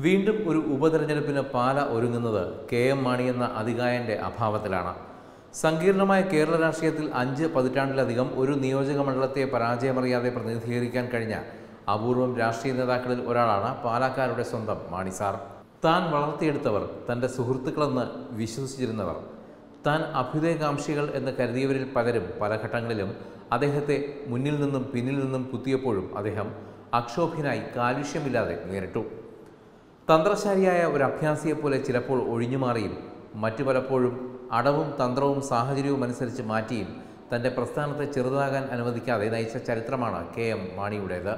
വീണ്ടും ഒരു ഉപതെരഞ്ഞെടുപ്പിന് പാല ഒരുങ്ങുന്നത് കെ എം മാണി എന്ന അതികായന്റെ അഭാവത്തിലാണ് സങ്കീർണമായ കേരള രാഷ്ട്രീയത്തിൽ അഞ്ച് പതിറ്റാണ്ടിലധികം ഒരു നിയോജക മണ്ഡലത്തെ പരാജയമറിയാതെ പ്രതിനിധീകരിക്കാൻ കഴിഞ്ഞ അപൂർവം രാഷ്ട്രീയ നേതാക്കളിൽ ഒരാളാണ് പാലക്കാരുടെ സ്വന്തം മാണി സാർ താൻ വളർത്തിയെടുത്തവർ തൻ്റെ സുഹൃത്തുക്കളെന്ന് വിശ്വസിച്ചിരുന്നവർ താൻ അഭ്യുദയകാംക്ഷികൾ എന്ന് കരുതിയവരിൽ പലരും പല ഘട്ടങ്ങളിലും അദ്ദേഹത്തെ മുന്നിൽ നിന്നും പിന്നിൽ നിന്നും കുത്തിയപ്പോഴും അദ്ദേഹം അക്ഷോഭ്യനായി കാലുഷ്യമില്ലാതെ നേരിട്ടു തന്ത്രശാലിയായ ഒരു അഭ്യാസിയെപ്പോലെ ചിലപ്പോൾ ഒഴിഞ്ഞുമാറിയും മറ്റു പലപ്പോഴും അടവും തന്ത്രവും സാഹചര്യവും അനുസരിച്ച് മാറ്റിയും തൻ്റെ പ്രസ്ഥാനത്തെ ചെറുതാകാൻ അനുവദിക്കാതെ നയിച്ച ചരിത്രമാണ് കെ എം മാണിയുടേത്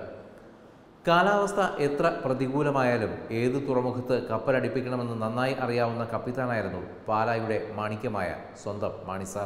കാലാവസ്ഥ എത്ര പ്രതികൂലമായാലും ഏത് തുറമുഖത്ത് കപ്പലടിപ്പിക്കണമെന്ന് നന്നായി അറിയാവുന്ന കപ്പിത്താനായിരുന്നു പാലായുടെ മാണിക്യമായ സ്വന്തം മാണി സാർ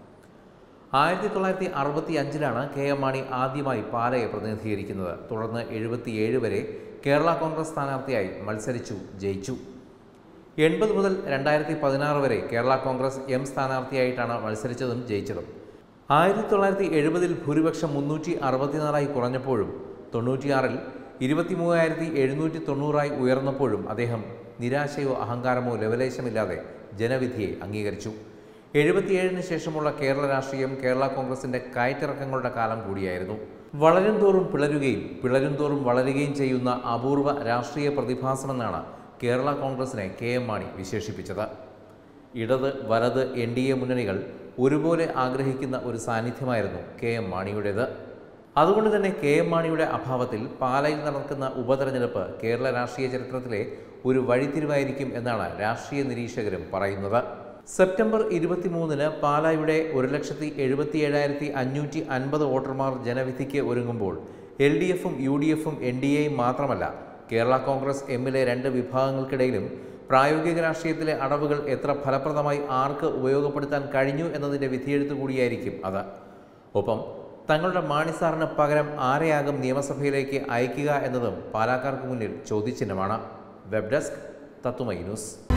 ആയിരത്തി തൊള്ളായിരത്തി അറുപത്തി അഞ്ചിലാണ് കെ എം മാണി ആദ്യമായി പാലയെ പ്രതിനിധീകരിക്കുന്നത് തുടർന്ന് എഴുപത്തിയേഴ് വരെ കേരള കോൺഗ്രസ് സ്ഥാനാർത്ഥിയായി മത്സരിച്ചു ജയിച്ചു എൺപത് മുതൽ രണ്ടായിരത്തി പതിനാറ് വരെ കേരള കോൺഗ്രസ് എം സ്ഥാനാർത്ഥിയായിട്ടാണ് മത്സരിച്ചതും ജയിച്ചതും ആയിരത്തി തൊള്ളായിരത്തി എഴുപതിൽ ഭൂരിപക്ഷം മുന്നൂറ്റി അറുപത്തിനാലായി കുറഞ്ഞപ്പോഴും തൊണ്ണൂറ്റിയാറിൽ ഇരുപത്തി മൂവായിരത്തി എഴുന്നൂറ്റി തൊണ്ണൂറായി ഉയർന്നപ്പോഴും അദ്ദേഹം നിരാശയോ അഹങ്കാരമോ ലവലേശമില്ലാതെ ജനവിധിയെ അംഗീകരിച്ചു എഴുപത്തിയേഴിന് ശേഷമുള്ള കേരള രാഷ്ട്രീയം കേരള കോൺഗ്രസിന്റെ കയറ്റിറക്കങ്ങളുടെ കാലം കൂടിയായിരുന്നു വളരും തോറും പിളരുകയും പിളരും തോറും വളരുകയും ചെയ്യുന്ന അപൂർവ രാഷ്ട്രീയ പ്രതിഭാസമെന്നാണ് കേരള കോൺഗ്രസിനെ കെ എം മാണി വിശേഷിപ്പിച്ചത് ഇടത് വലത് എൻ ഡി എ മുന്നണികൾ ഒരുപോലെ ആഗ്രഹിക്കുന്ന ഒരു സാന്നിധ്യമായിരുന്നു കെ എം മാണിയുടേത് അതുകൊണ്ട് തന്നെ കെ എം മാണിയുടെ അഭാവത്തിൽ പാലയിൽ നടക്കുന്ന ഉപതെരഞ്ഞെടുപ്പ് കേരള രാഷ്ട്രീയ ചരിത്രത്തിലെ ഒരു വഴിത്തിരിവായിരിക്കും എന്നാണ് രാഷ്ട്രീയ നിരീക്ഷകരും പറയുന്നത് സെപ്റ്റംബർ ഇരുപത്തിമൂന്നിന് പാലായുടെ ഒരു ലക്ഷത്തി എഴുപത്തി ഏഴായിരത്തി അഞ്ഞൂറ്റി അൻപത് വോട്ടർമാർ ജനവിധിക്ക് ഒരുങ്ങുമ്പോൾ എൽ ഡി എഫും യു ഡി എഫും എൻ ഡി എയും മാത്രമല്ല കേരള കോൺഗ്രസ് എമ്മിലെ രണ്ട് വിഭാഗങ്ങൾക്കിടയിലും പ്രായോഗിക രാഷ്ട്രീയത്തിലെ അടവുകൾ എത്ര ഫലപ്രദമായി ആർക്ക് ഉപയോഗപ്പെടുത്താൻ കഴിഞ്ഞു എന്നതിൻ്റെ വിധിയെഴുത്ത് കൂടിയായിരിക്കും അത് ഒപ്പം തങ്ങളുടെ മാണിസാറിന് പകരം ആരെയാകും നിയമസഭയിലേക്ക് അയക്കുക എന്നതും പാലാക്കാർക്ക് മുന്നിൽ ചോദ്യചിഹ്നമാണ് വെബ് ഡെസ്ക് തത്തുമൈ ന്യൂസ്